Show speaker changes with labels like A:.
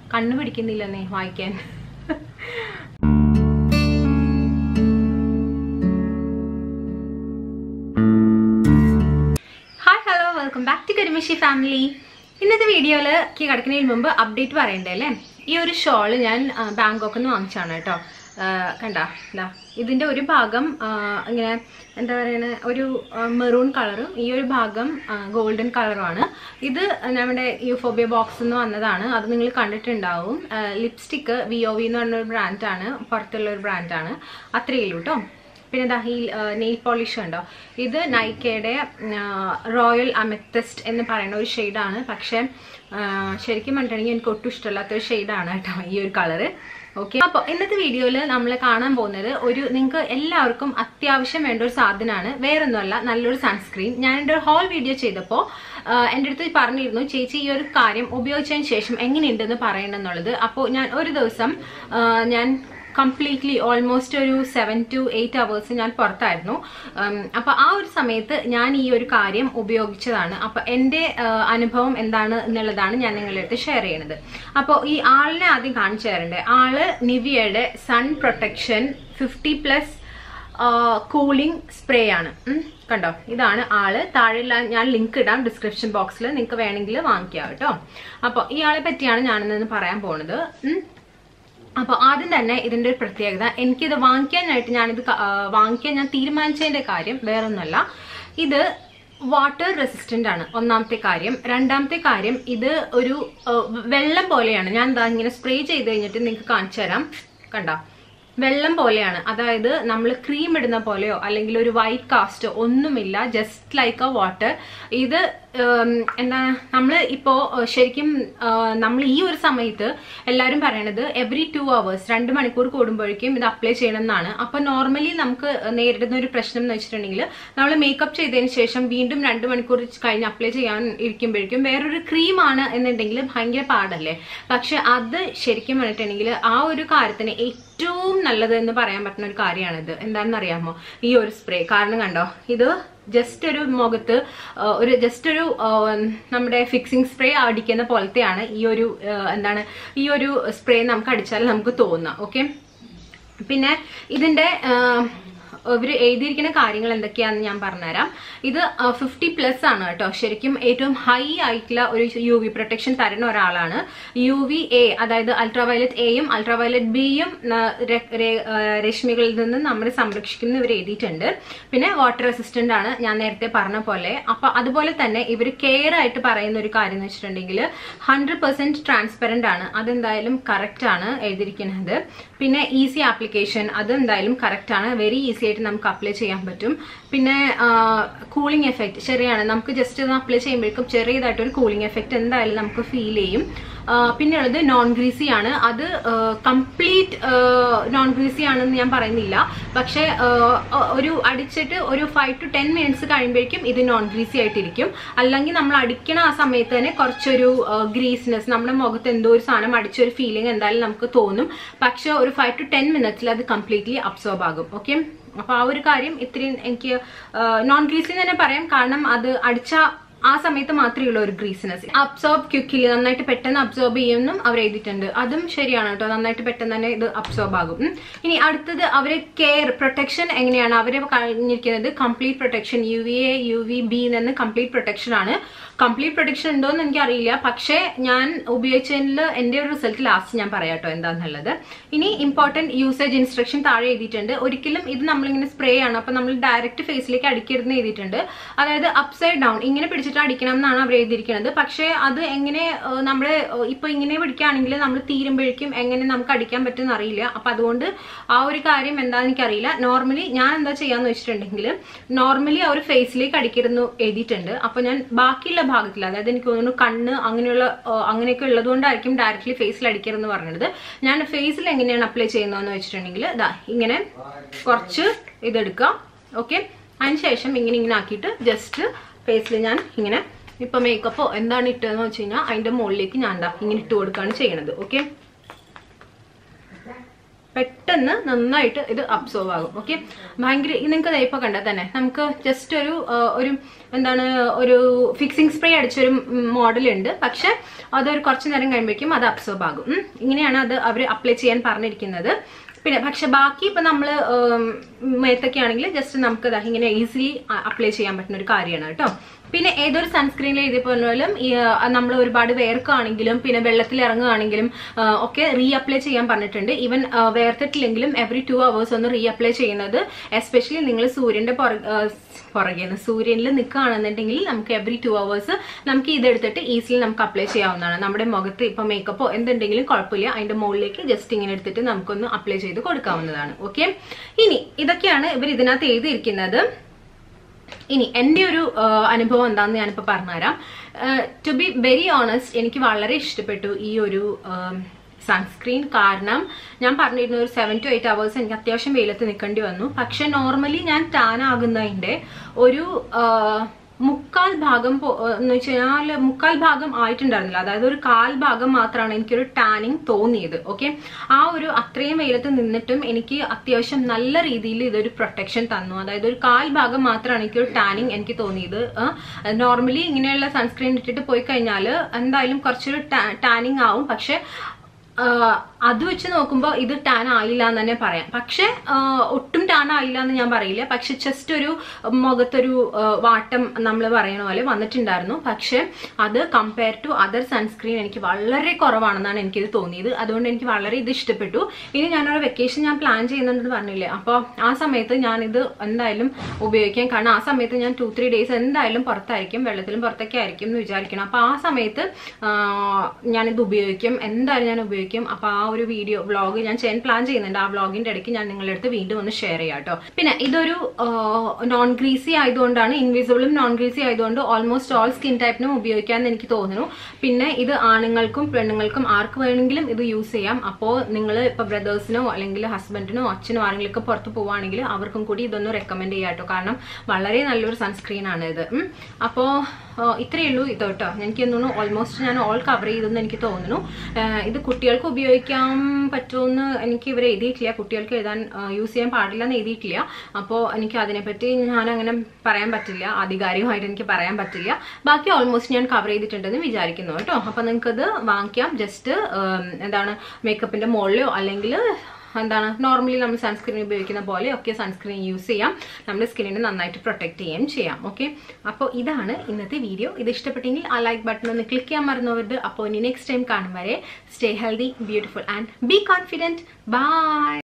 A: കണ്ണു പിടിക്കുന്നില്ലെന്നേ വായിക്കാൻ hi hello welcome back to Karimishi family ഇന്നത്തെ വീഡിയോയിൽ കിടക്കുന്നതിന് മുമ്പ് അപ്ഡേറ്റ് പറയണ്ടേ അല്ലേ ഈ ഒരു ഷോള് ഞാൻ ആ, ബാങ്കോക്കിൽ നിന്ന് വാങ്ങിച്ചാണ് കേട്ടോ കണ്ട എന്താ ഇതിൻ്റെ ഒരു ഭാഗം ആ, ഇങ്ങനെ എന്താ പറയുന്നത് ഒരു മെറൂൺ കളറും ഈ ഒരു ഭാഗം ഗോൾഡൻ കളറുമാണ് ഇത് നമ്മുടെ യൂഫോബിയ ബോക്സിൽ നിന്ന് വന്നതാണ് അത് നിങ്ങൾ കണ്ടിട്ടുണ്ടാവും ലിപ്സ്റ്റിക്ക് വി ഒ വി എന്ന് പറഞ്ഞൊരു ബ്രാൻഡാണ് പുറത്തുള്ള ഒരു ബ്രാൻഡാണ് അത്രയേ ഉള്ളൂ കേട്ടോ പിന്നെ ദാ ഈ നെയിൽ പോളിഷ് ഉണ്ടോ ഇത് നൈക്കയുടെ റോയൽ അമെത്തസ്റ്റ് എന്ന് പറയുന്ന ഒരു ഷെയ്ഡാണ് പക്ഷേ ആ, ശരിക്കും പറഞ്ഞിട്ടുണ്ടെങ്കിൽ എനിക്ക് ഒട്ടും ഇഷ്ടമില്ലാത്ത ഒരു ഷെയ്ഡാണ് കേട്ടോ ഈ ഒരു കളറ് ഓക്കെ അപ്പോൾ ഇന്നത്തെ വീഡിയോയിൽ നമ്മൾ കാണാൻ പോകുന്നത് ഒരു നിങ്ങൾക്ക് എല്ലാവർക്കും അത്യാവശ്യം വേണ്ട ഒരു സാധനമാണ് വേറൊന്നുമല്ല നല്ലൊരു സൺസ്ക്രീൻ ഞാൻ എൻ്റെ ഒരു ഹോൾ വീഡിയോ ചെയ്തപ്പോൾ എൻ്റെ അടുത്ത് പറഞ്ഞിരുന്നു ചേച്ചി ഈ ഒരു കാര്യം ഉപയോഗിച്ചതിന് ശേഷം എങ്ങനെയുണ്ടെന്ന് പറയണമെന്നുള്ളത് അപ്പോൾ ഞാൻ ഒരു ദിവസം ആ, ഞാൻ കംപ്ലീറ്റ്ലി ഓൾമോസ്റ്റ് ഒരു സെവൻ ടു എയ്റ്റ് അവേഴ്സ് ഞാൻ പുറത്തായിരുന്നു അപ്പോൾ ആ ഒരു സമയത്ത് ഞാൻ ഈ ഒരു കാര്യം ഉപയോഗിച്ചതാണ് അപ്പോൾ എൻ്റെ ആഹ്, അനുഭവം എന്താണ് എന്നുള്ളതാണ് ഞാൻ നിങ്ങളുടെ അടുത്ത് ഷെയർ ചെയ്യണത് അപ്പോൾ ഈ ആളിനെ ആദ്യം കാണിച്ചു തരണ്ടേ ആള് നിവിയയുടെ sun protection fifty plus cooling spray ആണ് ഉം, കണ്ടോ ഇതാണ് ആള് താഴെ ഞാൻ ലിങ്ക് ഇടാം ഡിസ്ക്രിപ്ഷൻ ബോക്സിൽ നിങ്ങൾക്ക് വേണമെങ്കിൽ വാങ്ങിക്കാം കേട്ടോ അപ്പോൾ ഈ ആളെ പറ്റിയാണ് ഞാനിന്ന് പറയാൻ പോണത് ഉം. അപ്പോൾ ആദ്യം തന്നെ ഇതിന്റെ ഒരു പ്രത്യേകത എനിക്കിത് വാങ്ങിക്കാനായിട്ട് ഞാനിത് ക- ആ, വാങ്ങിക്കാൻ ഞാൻ തീരുമാനിച്ചതിന്റെ കാര്യം വേറൊന്നുമല്ല ഇത് വാട്ടർ റെസിസ്റ്റന്റ് ആണ് ഒന്നാമത്തെ കാര്യം രണ്ടാമത്തെ കാര്യം ഇത് ഒരു ആ, വെള്ളം പോലെയാണ് ഞാൻ എന്താ ഇങ്ങനെ സ്പ്രേ ചെയ്ത് കഴിഞ്ഞിട്ട് നിങ്ങൾക്ക് കാണിച്ചു തരാം കണ്ടോ വെള്ളം പോലെയാണ് അതായത് നമ്മൾ ക്രീം ഇടുന്ന പോലെയോ അല്ലെങ്കിൽ ഒരു വൈറ്റ് കാസ്റ്റോ ഒന്നുമില്ല ജസ്റ്റ് ലൈക്ക് എ വാട്ടർ ഇത് ഉം, എന്താണ് നമ്മൾ ഇപ്പോ ഏഹ്, ശരിക്കും നമ്മൾ ഈ ഒരു സമയത്ത് എല്ലാവരും പറയണത് എവറി ടു അവേഴ്സ് രണ്ട് മണിക്കൂർ കൂടുമ്പോഴേക്കും ഇത് അപ്ലൈ ചെയ്യണം എന്നാണ് അപ്പൊ നോർമലി നമുക്ക് നേരിടുന്ന ഒരു പ്രശ്നം എന്ന് വെച്ചിട്ടുണ്ടെങ്കിൽ നമ്മൾ മേക്കപ്പ് ചെയ്തതിന് ശേഷം വീണ്ടും രണ്ട് മണിക്കൂർ കഴിഞ്ഞ് അപ്ലൈ ചെയ്യാൻ ഇരിക്കുമ്പോഴേക്കും വേറൊരു ക്രീമാണ് എന്നുണ്ടെങ്കിൽ ഭയങ്കര പാടല്ലേ പക്ഷെ അത് ശരിക്കും പറഞ്ഞിട്ടുണ്ടെങ്കിൽ ആ ഒരു കാര്യത്തിന് ഏറ്റവും നല്ലത് എന്ന് പറയാൻ പറ്റുന്ന ഒരു കാര്യമാണിത് എന്താണെന്ന് അറിയാമോ ഈ ഒരു സ്പ്രേ കാരണം കണ്ടോ ഇത് ജസ്റ്റ് ഒരു മുഖത്ത് ആ, ഒരു ജസ്റ്റ് ഒരു ആ, നമ്മുടെ ഫിക്സിംഗ് സ്പ്രേ അടിക്കുന്ന പോലത്തെയാണ് ഈ ഒരു ആ, എന്താണ് ഈ ഒരു സ്പ്രേ നമുക്ക് അടിച്ചാൽ നമുക്ക് തോന്നുക ഓക്കെ പിന്നെ ഇതിന്റെ ഇവർ എഴുതിയിരിക്കുന്ന കാര്യങ്ങൾ എന്തൊക്കെയാണെന്ന് ഞാൻ പറഞ്ഞുതരാം ഇത് ഫിഫ്റ്റി പ്ലസ് ആണ് കേട്ടോ ശരിക്കും ഏറ്റവും ഹൈ ആയിട്ടുള്ള ഒരു യു വി പ്രൊട്ടക്ഷൻ തരുന്ന ഒരാളാണ് യു വി എ അതായത് അൾട്രാവയലറ്റ് എയും അൾട്രാവയലറ്റ് ബിയും രശ്മികളിൽ നിന്ന് നമ്മളെ സംരക്ഷിക്കുന്ന ഇവർ എഴുതിയിട്ടുണ്ട് പിന്നെ വാട്ടർ റെസിസ്റ്റന്റ് ആണ് ഞാൻ നേരത്തെ പറഞ്ഞ പോലെ അപ്പൊ അതുപോലെ തന്നെ ഇവർ കെയർ ആയിട്ട് പറയുന്ന ഒരു കാര്യം എന്ന് വെച്ചിട്ടുണ്ടെങ്കിൽ ഹൺഡ്രഡ് പെർസെന്റ് ട്രാൻസ്പെറന്റ് ആണ് അതെന്തായാലും കറക്റ്റ് ആണ് എഴുതിയിരിക്കുന്നത് പിന്നെ ഈസി ആപ്ലിക്കേഷൻ അത് എന്തായാലും കറക്റ്റ് ആണ് വെരി ഈസി ആയിട്ട് നമുക്ക് അപ്ലൈ ചെയ്യാൻ പറ്റും പിന്നെ കൂളിംഗ് എഫക്റ്റ് ശരിയാണ് നമുക്ക് ജസ്റ്റ് ഒന്ന് അപ്ലൈ ചെയ്യുമ്പോഴേക്കും ചെറിയതായിട്ടൊരു കൂളിംഗ് എഫക്റ്റ് എന്തായാലും നമുക്ക് ഫീൽ ചെയ്യും ആ, പിന്നെയുള്ളത് നോൺ ഗ്രീസി ആണ് അത് കംപ്ലീറ്റ് നോൺ ഗ്രീസി ആണെന്ന് ഞാൻ പറയുന്നില്ല പക്ഷെ ആ, ഒരു അടിച്ചിട്ട് ഒരു ഫൈവ് ടു ടെൻ മിനിറ്റ്സ് കഴിയുമ്പോഴേക്കും ഇത് നോൺ ഗ്രീസി ആയിട്ടിരിക്കും അല്ലെങ്കിൽ നമ്മൾ അടിക്കണ ആ സമയത്ത് തന്നെ കുറച്ചൊരു ഗ്രീസിനെസ് നമ്മുടെ മുഖത്ത് എന്തോ ഒരു സാധനം അടിച്ചൊരു ഫീലിംഗ് എന്തായാലും നമുക്ക് തോന്നും പക്ഷെ ഒരു ഫൈവ് ടു ടെൻ മിനിറ്റ്സിൽ അത് കംപ്ലീറ്റ്ലി അബ്സോർബ് ആകും ഓക്കെ അപ്പൊ ആ ഒരു കാര്യം ഇത്രയും എനിക്ക് നോൺ ഗ്രീസി തന്നെ പറയാം കാരണം അത് അടിച്ച ആ സമയത്ത് മാത്രമേ ഉള്ളൂ ഒരു ഗ്രീസിനെസ് അബ്സോർബ് ക്യുക്കിലി നന്നായിട്ട് പെട്ടെന്ന് അബ്സോർബ് ചെയ്യുമെന്നും അവർ എഴുതിയിട്ടുണ്ട് അതും ശരിയാണ് കേട്ടോ നന്നായിട്ട് പെട്ടെന്ന് തന്നെ ഇത് അബ്സോർബ് ആകും ഉം. ഇനി അടുത്തത് അവര് കെയർ പ്രൊട്ടക്ഷൻ എങ്ങനെയാണ് അവര് കഴിഞ്ഞിരിക്കുന്നത് complete protection U V A U V B നിന്ന് കംപ്ലീറ്റ് പ്രൊട്ടക്ഷൻ ആണ് കംപ്ലീറ്റ് പ്രൊട്ടക്ഷൻ ഉണ്ടോ എന്ന് എനിക്കറിയില്ല പക്ഷേ ഞാൻ ഉപയോഗിച്ചതിൽ എൻ്റെ ഒരു റിസൾട്ട് ലാസ്റ്റ് ഞാൻ പറയാം കേട്ടോ എന്താണെന്നുള്ളത് ഇനി ഇമ്പോർട്ടൻറ്റ് യൂസേജ് ഇൻസ്ട്രക്ഷൻ താഴെ എഴുതിയിട്ടുണ്ട് ഒരിക്കലും ഇത് നമ്മളിങ്ങനെ സ്പ്രേ ആണ് അപ്പൊ നമ്മൾ ഡയറക്റ്റ് ഫേസിലേക്ക് അടിക്കരുതെന്ന് എഴുതിയിട്ടുണ്ട് അതായത് അപ്സൈഡ് ഡൗൺ ഇങ്ങനെ പിടിച്ചിട്ട് അടിക്കണം എന്നാണ് അവർ എഴുതിയിരിക്കുന്നത് പക്ഷേ അത് എങ്ങനെ ഏഹ്, നമ്മുടെ ഏഹ്, ഇപ്പൊ ഇങ്ങനെ പിടിക്കുകയാണെങ്കിൽ നമ്മൾ തീരുമ്പോഴേക്കും എങ്ങനെ നമുക്ക് അടിക്കാൻ പറ്റുമെന്ന് അറിയില്ല അപ്പൊ അതുകൊണ്ട് ആ ഒരു കാര്യം എന്താണെന്ന് എനിക്കറിയില്ല നോർമലി ഞാൻ എന്താ ചെയ്യാന്ന് വെച്ചിട്ടുണ്ടെങ്കിൽ നോർമലി അവർ ഫേസിലേക്ക് അടിക്കരുതെന്ന് എഴുതിയിട്ടുണ്ട് അപ്പൊ ഞാൻ ബാക്കിയുള്ള ഭാഗത്തിൽ അതായത് എനിക്ക് തോന്നുന്നു കണ്ണ് അങ്ങനെയുള്ള ഏഹ്, അങ്ങനെയൊക്കെ ഉള്ളതുകൊണ്ടായിരിക്കും ഡയറക്റ്റ്ലി ഫേസിൽ അടിക്കരുതെന്ന് പറഞ്ഞത് ഞാൻ ഫേസിൽ എങ്ങനെയാണ് അപ്ലൈ ചെയ്യുന്നതെന്ന് വെച്ചിട്ടുണ്ടെങ്കിൽ ഇതാ ഇങ്ങനെ കുറച്ച് ഇതെടുക്കുക ഓക്കെ അതിനുശേഷം ഇങ്ങനെ ഇങ്ങനെ ആക്കിയിട്ട് ജസ്റ്റ് ഫേസിൽ ഞാൻ ഇങ്ങനെ ഇപ്പൊ മേക്കപ്പോ എന്താണ് ഇട്ടതെന്ന് വെച്ച് കഴിഞ്ഞാൽ അതിന്റെ മുകളിലേക്ക് ഞാൻ എന്താ ഇങ്ങനെ ഇട്ട് കൊടുക്കുകയാണ് ചെയ്യണത് ഓക്കെ പെട്ടെന്ന് നന്നായിട്ട് ഇത് അബ്സോർവ് ആകും ഓക്കെ ഭയങ്കര നിങ്ങൾക്ക് ഇപ്പോൾ കണ്ടാൽ തന്നെ നമുക്ക് ജസ്റ്റ് ഒരു ആ, ഒരു എന്താണ് ഒരു ഫിക്സിംഗ് സ്പ്രേ അടിച്ചൊരു മോഡൽ ഉണ്ട് പക്ഷെ അതൊരു കുറച്ച് നേരം കഴിയുമ്പോഴേക്കും അത് അബ്സോർബ് ആകും ഉം. ഇങ്ങനെയാണ് അത് അവർ അപ്ലൈ ചെയ്യാൻ പറഞ്ഞിരിക്കുന്നത് പിന്നെ പക്ഷെ ബാക്കി ഇപ്പൊ നമ്മൾ മേത്തൊക്കെ ആണെങ്കിൽ ജസ്റ്റ് നമുക്ക് ദാ ഇങ്ങനെ ഈസിലി അപ്ലൈ ചെയ്യാൻ പറ്റുന്ന ഒരു കാര്യമാണ് കേട്ടോ പിന്നെ ഏതൊരു സൺസ്ക്രീനിൽ എഴുതിയ പോലും നമ്മൾ ഒരുപാട് വേർക്കാണെങ്കിലും പിന്നെ വെള്ളത്തിൽ ഇറങ്ങുകയാണെങ്കിലും ആ, ഒക്കെ റീ അപ്ലൈ ചെയ്യാൻ പറഞ്ഞിട്ടുണ്ട് ഈവൻ വേർത്തിട്ടില്ലെങ്കിലും എവറി ടു അവേഴ്സ് ഒന്ന് റീ അപ്ലൈ ചെയ്യുന്നത് എസ്പെഷ്യലി നിങ്ങൾ സൂര്യന്റെ പുറ- ആ, പുറകെ സൂര്യനിൽ നിൽക്കുകയാണെന്നുണ്ടെങ്കിൽ നമുക്ക് എവറി ടു അവേഴ്സ് നമുക്ക് ഇതെടുത്തിട്ട് ഈസിലി നമുക്ക് അപ്ലൈ ചെയ്യാവുന്നതാണ് നമ്മുടെ മുഖത്ത് ഇപ്പൊ മേക്കപ്പോ എന്തുണ്ടെങ്കിലും കുഴപ്പമില്ല അതിന്റെ മുകളിലേക്ക് ജസ്റ്റ് ഇങ്ങനെ എടുത്തിട്ട് നമുക്കൊന്ന് അപ്ലൈ ചെയ്ത് കൊടുക്കാവുന്നതാണ് ഓക്കെ ഇനി ഇതൊക്കെയാണ് ഇവർ ഇതിനകത്ത് എഴുതിയിരിക്കുന്നത് ഇനി എൻ്റെ ഒരു ആ, അനുഭവം എന്താണെന്ന് ഞാനിപ്പോൾ പറഞ്ഞുതരാം ടു ബി വെരി ഓണസ്റ്റ് എനിക്ക് വളരെ ഇഷ്ടപ്പെട്ടു ഈ ഒരു സൺസ്ക്രീൻ കാരണം ഞാൻ പറഞ്ഞിരുന്ന ഒരു സെവൻ ടു എയ്റ്റ് അവേഴ്സ് എനിക്ക് അത്യാവശ്യം വെയിലത്ത് നിൽക്കേണ്ടി വന്നു പക്ഷെ നോർമലി ഞാൻ ടാൻ ആകുന്നതിൻ്റെ ഒരു ആ, മുക്കാൽ ഭാഗം പോ- എന്ന് വെച്ച് കഴിഞ്ഞാൽ മുക്കാൽ ഭാഗം ആയിട്ടുണ്ടായിരുന്നില്ല അതായത് ഒരു കാൽ ഭാഗം മാത്രമാണ് എനിക്കൊരു ടാനിങ് തോന്നിയത് ഓക്കെ ആ ഒരു അത്രയും വെയിലത്ത് നിന്നിട്ടും എനിക്ക് അത്യാവശ്യം നല്ല രീതിയിൽ ഇതൊരു പ്രൊട്ടക്ഷൻ തന്നു അതായത് ഒരു കാൽ ഭാഗം മാത്രമാണ് എനിക്കൊരു ടാനിങ് എനിക്ക് തോന്നിയത് നോർമലി ഇങ്ങനെയുള്ള സൺസ്ക്രീൻ ഇട്ടിട്ട് പോയി കഴിഞ്ഞാൽ എന്തായാലും കുറച്ചൊരു ടാനിങ് ആവും പക്ഷെ ആഹ് അത് വെച്ച് നോക്കുമ്പോൾ ഇത് ടാൻ ആയില്ല എന്ന് തന്നെ പറയാം പക്ഷെ ആഹ് ഒട്ടും ടാൻ ആയില്ല എന്ന് ഞാൻ പറയില്ല പക്ഷെ ജസ്റ്റ് ഒരു മുഖത്തൊരു ആഹ് വാട്ടം നമ്മൾ പറയണ പോലെ വന്നിട്ടുണ്ടായിരുന്നു പക്ഷെ അത് കമ്പയർ ടു അതർ സൺസ്ക്രീൻ എനിക്ക് വളരെ കുറവാണെന്നാണ് എനിക്കിത് തോന്നിയത് അതുകൊണ്ട് എനിക്ക് വളരെ ഇത് ഇഷ്ടപ്പെട്ടു ഇനി ഞാനൊരു വെക്കേഷൻ ഞാൻ പ്ലാൻ ചെയ്യുന്നുണ്ടെന്ന് പറഞ്ഞില്ലേ അപ്പോൾ ആ സമയത്ത് ഞാനിത് എന്തായാലും ഉപയോഗിക്കാം കാരണം ആ സമയത്ത് ഞാൻ ടു ത്രീ ഡേയ്സ് എന്തായാലും പുറത്തായിരിക്കും വെള്ളത്തിലും പുറത്തൊക്കെ ആയിരിക്കും എന്ന് വിചാരിക്കണം അപ്പോൾ ആ സമയത്ത് ആഹ് ഞാനിത് ഉപയോഗിക്കും എന്തായാലും ഞാൻ ഉപയോഗിക്കും അപ്പോൾ ആ ഒരു വീഡിയോ വ്ളോഗ് ഞാൻ ചെയ്യാൻ പ്ലാൻ ചെയ്യുന്നുണ്ട് ആ വ്ളോഗിന്റെ ഇടയ്ക്ക് ഞാൻ നിങ്ങളുടെ അടുത്ത് വീണ്ടും ഒന്ന് ഷെയർ ചെയ്യാം കേട്ടോ പിന്നെ ഇതൊരു നോൺ ഗ്രീസി ആയതുകൊണ്ടാണ് ഇൻവിസിബിളും നോൺ ഗ്രീസി ആയതുകൊണ്ട് ഓൾമോസ്റ്റ് ഓൾ സ്കിൻ ടൈപ്പിനും ഉപയോഗിക്കാമെന്ന് എനിക്ക് തോന്നുന്നു പിന്നെ ഇത് ആണുങ്ങൾക്കും പെണ്ണുങ്ങൾക്കും ആർക്ക് വേണമെങ്കിലും ഇത് യൂസ് ചെയ്യാം അപ്പോൾ നിങ്ങൾ ഇപ്പോൾ ബ്രദേഴ്സിനോ അല്ലെങ്കിൽ ഹസ്ബൻഡിനോ അച്ഛനോ ആരെങ്കിലും ഒക്കെ പുറത്ത് പോവുകയാണെങ്കിൽ അവർക്കും കൂടി ഇതൊന്ന് റെക്കമെൻഡ് ചെയ്യാം കേട്ടോ കാരണം വളരെ നല്ലൊരു സൺസ്ക്രീൻ ആണ് ഇത് ഉം. അപ്പോൾ ഇത്രയേ ഉള്ളൂ ഇത് കേട്ടോ എനിക്ക് തോന്നുന്നു ഓൾമോസ്റ്റ് ഞാൻ ഓൾ കവർ ചെയ്തെന്ന് എനിക്ക് തോന്നുന്നു ആഹ് ഇത് കുട്ടികൾക്ക് ഉപയോഗിക്കാൻ പറ്റുമെന്ന് എനിക്ക് ഇവർ എഴുതിയിട്ടില്ല കുട്ടികൾക്ക് എഴുതാൻ യൂസ് ചെയ്യാൻ പാടില്ല എന്ന് എഴുതിയിട്ടില്ല അപ്പോൾ എനിക്ക് അതിനെപ്പറ്റി ഞാൻ അങ്ങനെ പറയാൻ പറ്റില്ല ആധികാരികമായിട്ട് എനിക്ക് പറയാൻ പറ്റില്ല ബാക്കി ഓൾമോസ്റ്റ് ഞാൻ കവർ ചെയ്തിട്ടുണ്ടെന്ന് വിചാരിക്കുന്നു കേട്ടോ അപ്പോൾ നിങ്ങൾക്കത് വാങ്ങിക്കാം ജസ്റ്റ് എന്താണ് മേക്കപ്പിന്റെ മുകളിലോ അല്ലെങ്കിൽ എന്താണ് നോർമലി നമ്മൾ സൺസ്ക്രീൻ ഉപയോഗിക്കുന്ന പോലെ ഒക്കെ സൺസ്ക്രീൻ യൂസ് ചെയ്യാം നമ്മുടെ സ്കിന്നിനെ നന്നായിട്ട് പ്രൊട്ടക്ട് ചെയ്യുകയും ചെയ്യാം ഓക്കെ അപ്പോൾ ഇതാണ് ഇന്നത്തെ വീഡിയോ ഇത് ഇഷ്ടപ്പെട്ടെങ്കിൽ ആ ലൈക്ക് ബട്ടൺ ഒന്ന് ക്ലിക്ക് ചെയ്യാൻ മറന്നവരുത് അപ്പോൾ ഇനി നെക്സ്റ്റ് ടൈം കാണും വരെ stay healthy beautiful and be confident by